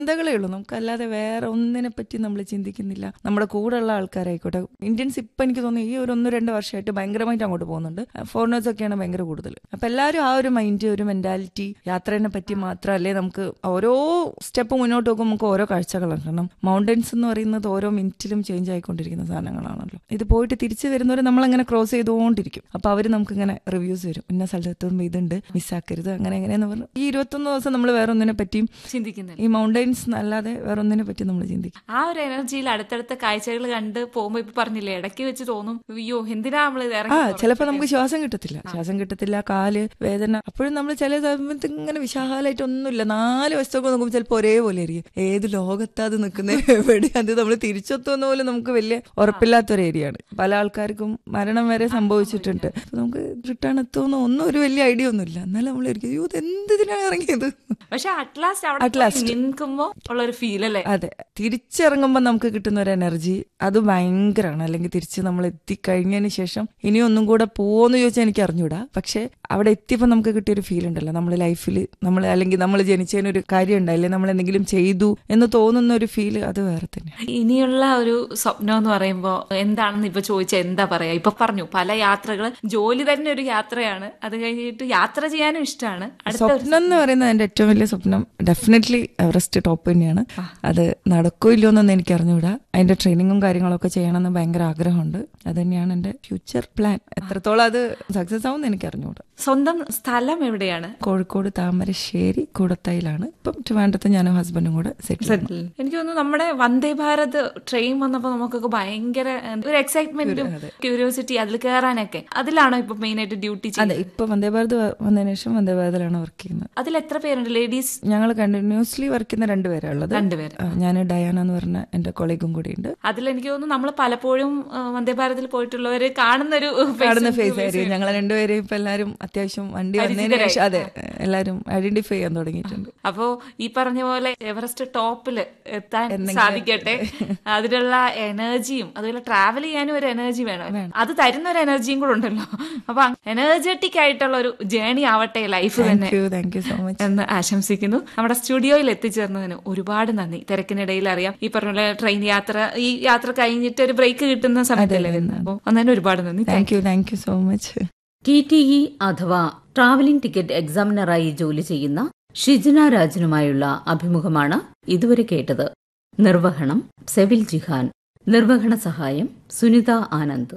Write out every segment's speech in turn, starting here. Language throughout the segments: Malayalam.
ചിന്തകളേ ഉള്ളൂ നമുക്ക് അല്ലാതെ വേറെ ഒന്നിനെ പറ്റി നമ്മൾ ചിന്തിക്കുന്നില്ല നമ്മുടെ കൂടെയുള്ള ആൾക്കാരായിക്കോട്ടെ ഇന്ത്യൻസ് ഇപ്പം എനിക്ക് തോന്നുന്നു ഈ ഒരു ഒന്ന് രണ്ട് വർഷമായിട്ട് ഭയങ്കരമായിട്ട് അങ്ങോട്ട് പോകുന്നുണ്ട് ഫോറിനേഴ്സ് ഒക്കെയാണ് ഭയങ്കര കൂടുതൽ അപ്പം എല്ലാവരും ആ ഒരു മൈൻഡ് ഒരു മെന്റാലിറ്റി യാത്രേനെ പറ്റി മാത്രമല്ലേ നമുക്ക് ഓരോ സ്റ്റെപ്പ് മുന്നോട്ട് പോകുമ്പോൾ നമുക്ക് ഓരോ കാഴ്ചകളാണ് കാരണം മൗണ്ടൻസ് എന്ന് പറയുന്നത് ഓരോ മിനിറ്റിലും ചേഞ്ച് ആയിക്കൊണ്ടിരിക്കുന്ന സാധനങ്ങളാണല്ലോ ഇത് പോയിട്ട് തിരിച്ചു വരുന്നവർ നമ്മളങ്ങനെ ക്രോസ് ചെയ്തുകൊണ്ടിരിക്കും അപ്പോൾ അവർ നമുക്കിങ്ങനെ റിവ്യൂസ് വരും ഇന്ന സ്ഥലത്തെത്തുമ്പോൾ ഇതുണ്ട് മിസ്സാക്കരുത് അങ്ങനെ എങ്ങനെയെന്ന് പറഞ്ഞു ഈ ഇരുപത്തൊന്ന് ദിവസം നമ്മൾ വേറെ ഒന്നിനെ പറ്റിയും ചിന്തിക്കുന്നില്ല ഈ മൗണ്ടൈൻസ് അല്ലാതെ വേറെ ഒന്നിനെ പറ്റി നമ്മൾ ചിന്തിക്കും ആ ഒരു എനർജിയിൽ അടുത്തടുത്ത കാഴ്ചകൾ കണ്ട് പോകുമ്പോ ഇപ്പൊ പറഞ്ഞില്ലേ ഇടയ്ക്ക് വെച്ച് തോന്നും അയ്യോ എന്തിനാ നമ്മൾ ഇത് ആ ഇറങ്ങി ചിലപ്പോൾ നമുക്ക് ശ്വാസം കിട്ടത്തില്ല ശ്വാസം കിട്ടത്തില്ല കാല് വേദന അപ്പോഴും നമ്മൾ ചില സമയത്ത് ഇങ്ങനെ വിശാലമായിട്ട് ഒന്നുമില്ല നാല് വശത്തൊക്കെ നോക്കുമ്പോൾ ചിലപ്പോൾ ഒരേപോലെ ആയിരിക്കും ഏത് ലോകത്താ അത് നിൽക്കുന്നത് എവിടെ അത് നമ്മൾ തിരിച്ചെത്തുന്ന പോലും നമുക്ക് വലിയ ഉറപ്പില്ലാത്തൊരു ഏരിയയാണ് പല ആൾക്കാർക്കും മരണം വരെ സംഭവിച്ചിട്ടുണ്ട് അപ്പൊ നമുക്ക് റിട്ടേൺ എത്തുമെന്നോ ഒന്നും ഒരു വലിയ ഐഡിയ ഒന്നുമില്ല എന്നാലും നമ്മൾ ഇരിക്കും അയ്യോ ഇത് എന്തിനാണ് ഇറങ്ങിയത് പക്ഷെ അറ്റ്ലാസ്റ്റ് അവിടെ At last. പോയി നിൽക്കുമ്പോ ഉള്ള ഒരു ഫീൽ അല്ലേ അതെ തിരിച്ചിറങ്ങുമ്പോൾ നമുക്ക് കിട്ടുന്ന ഒരു എനർജി അത് ഭയങ്കരമാണ് അല്ലെങ്കിൽ തിരിച്ച് നമ്മൾ എത്തിക്കഴിഞ്ഞതിന് ശേഷം ഇനി ഒന്നും കൂടെ പോവോന്ന് ചോദിച്ചാൽ എനിക്ക് അറിഞ്ഞൂടാ പക്ഷെ അവിടെ എത്തിയപ്പോൾ നമുക്ക് കിട്ടിയൊരു ഫീൽ ഉണ്ടല്ലോ നമ്മൾ ലൈഫിൽ നമ്മൾ അല്ലെങ്കിൽ നമ്മൾ ജനിച്ചതിനൊരു കാര്യം ഉണ്ടായില്ലേ നമ്മൾ എന്തെങ്കിലും ചെയ്തു എന്ന് തോന്നുന്ന ഒരു ഫീൽ അത് വേറെ തന്നെ ഇനിയുള്ള ഒരു സ്വപ്നം എന്ന് പറയുമ്പോ എന്താണെന്ന് ഇപ്പൊ ചോദിച്ചാൽ എന്താ പറയാ ഇപ്പൊ പറഞ്ഞു പല യാത്രകൾ ജോലി തന്നെ ഒരു യാത്രയാണ് അത് കഴിഞ്ഞിട്ട് യാത്ര ചെയ്യാനും ഇഷ്ടമാണ് അടുത്ത ഒരു സ്വപ്നം എന്ന് പറയുന്നത് എന്റെ ഏറ്റവും വലിയ സ്വപ്നം ഡെഫിനറ്റ്ലി എവറസ്റ്റ് ടോപ്പ് തന്നെയാണ് അത് നടക്കോ ഇല്ലയോ എന്നൊന്നും എനിക്ക് അറിഞ്ഞുകൂടാ അതിന്റെ ട്രെയിനിങ്ങും കാര്യങ്ങളൊക്കെ ചെയ്യണമെന്ന് ഭയങ്കര ആഗ്രഹമുണ്ട് അത് തന്നെയാണ് എന്റെ ഫ്യൂച്ചർ പ്ലാൻ എത്രത്തോളം അത് സക്സസ് ആവും എനിക്ക് അറിഞ്ഞുകൂടാ സ്വന്തം സ്ഥലം എവിടെയാണ് കോഴിക്കോട് താമരശ്ശേരി കൂടത്തയിലാണ് ഇപ്പം ട്രിവാൻഡ്രത്ത് ഞാനും ഹസ്ബൻഡും കൂടെ സെറ്റിൽ എനിക്ക് തോന്നുന്നു നമ്മുടെ വന്ദേ ഭാരത് ട്രെയിൻ വന്നപ്പോ നമുക്കൊക്കെ ഭയങ്കര എന്താ, ഒരു എക്സൈറ്റ്മെന്റും ക്യൂരിയോസിറ്റി അതിൽ കയറാനൊക്കെ അതിലാണോ ഇപ്പൊ മെയിൻ ആയിട്ട് ഡ്യൂട്ടി അതെ ചെയ്യുന്നത് ഇപ്പൊ വന്ദേ ഭാരത് വ- വന്നതിന് ശേഷം വന്ദേ ഭാരതിലാണ് വർക്ക് ചെയ്യുന്നത് അതിൽ എത്ര പേരുണ്ട് ലേഡീസ് ഞങ്ങൾ കണ്ടിന്യൂസ്ലി വർക്ക് ചെയ്യുന്ന രണ്ടുപേരാണ് ഉള്ളത് രണ്ടുപേര് ഞാൻ ഡയാന എന്ന് പറഞ്ഞ എന്റെ കൊളീഗും കൂടി ഉണ്ട് അതിൽ എനിക്ക് തോന്നുന്നു നമ്മൾ പലപ്പോഴും ആ, വന്ദേ ഭാരതിൽ പോയിട്ടുള്ളവര് കാണുന്ന ഒരു കാണുന്ന ഫേസ് ആയിരിക്കും ഞങ്ങൾ രണ്ടുപേരെയും ഇപ്പൊ എല്ലാരും അത്യാവശ്യം വണ്ടി വന്നതിന് ശേഷം അതെ എല്ലാരും ഐഡന്റിഫൈ ചെയ്യാൻ തുടങ്ങിയിട്ടുണ്ട് അപ്പോ ഈ പറഞ്ഞ പോലെ എവറസ്റ്റ് ടോപ്പില് എത്താൻ സാധിക്കട്ടെ അതിലുള്ള എനർജിയും അതുപോലെ ട്രാവൽ ചെയ്യാനും ഒരു എനർജി വേണം അത് തരുന്ന ഒരു എനർജിയും കൂടെ ഉണ്ടല്ലോ അപ്പൊ എനർജറ്റിക് ആയിട്ടുള്ള ഒരു ജേണി ആവട്ടെ ലൈഫ് തന്നെ thank you thank you so much എന്ന് ആശംസിക്കുന്നു നമ്മുടെ സ്റ്റുഡിയോയിൽ എത്തിച്ചേർന്നതിന് ഒരുപാട് നന്ദി തിരക്കിനിടയിൽ അറിയാം ഈ പറഞ്ഞ പോലെ ട്രെയിൻ യാത്ര ഈ യാത്ര കഴിഞ്ഞിട്ട് ഒരു ബ്രേക്ക് കിട്ടുന്ന സമയത്തല്ലേ വരുന്നത് അപ്പോൾ അന്നേരം ഒരുപാട് നന്ദി thank you thank you so much T T E അഥവാ ട്രാവലിംഗ് ടിക്കറ്റ് എക്സാമിനറായി ജോലി ചെയ്യുന്ന ഷിജന രാജനുമായുള്ള അഭിമുഖമാണ് ഇതുവരെ കേട്ടത് നിർവഹണം സെവിൽ ജിഹാൻ നിർവഹണ സഹായം സുനിത ആനന്ദ്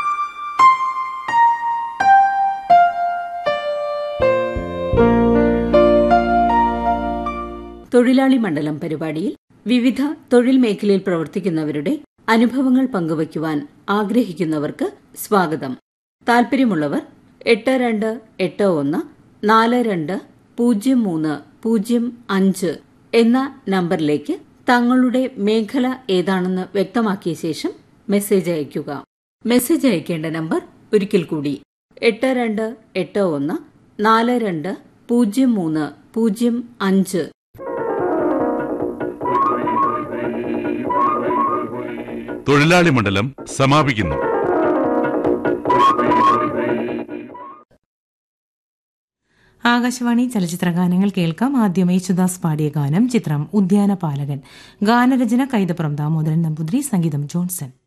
തൊഴിലാളി മണ്ഡലം പരിപാടിയിൽ വിവിധ തൊഴിൽ മേഖലയിൽ പ്രവർത്തിക്കുന്നവരുടെ അനുഭവങ്ങൾ പങ്കുവയ്ക്കുവാൻ ആഗ്രഹിക്കുന്നവർക്ക് സ്വാഗതം താൽപ്പര്യമുള്ളവർ എട്ട് രണ്ട് എട്ട് ഒന്ന് നാല് രണ്ട് പൂജ്യം മൂന്ന് പൂജ്യം അഞ്ച് എന്ന നമ്പറിലേക്ക് തങ്ങളുടെ മേഖല ഏതാണെന്ന് വ്യക്തമാക്കിയ ശേഷം മെസ്സേജ് അയയ്ക്കുക മെസ്സേജ് അയക്കേണ്ട നമ്പർ ഒരിക്കൽ കൂടി എട്ട് രണ്ട് എട്ട് ഒന്ന് നാല് രണ്ട് പൂജ്യം മൂന്ന് പൂജ്യം അഞ്ച് തൊഴിലാളി മണ്ഡലം സമാപിക്കുന്നു ആകാശവാണി ചലച്ചിത്ര ഗാനങ്ങൾ കേൾക്കാം ആദ്യം യേശുദാസ് പാടിയ ഗാനം ചിത്രം ഉദ്യാനപാലകൻ ഗാനരചന കൈതപ്പുറം ദാമോദരൻ നമ്പൂതിരി സംഗീതം ജോൺസൺ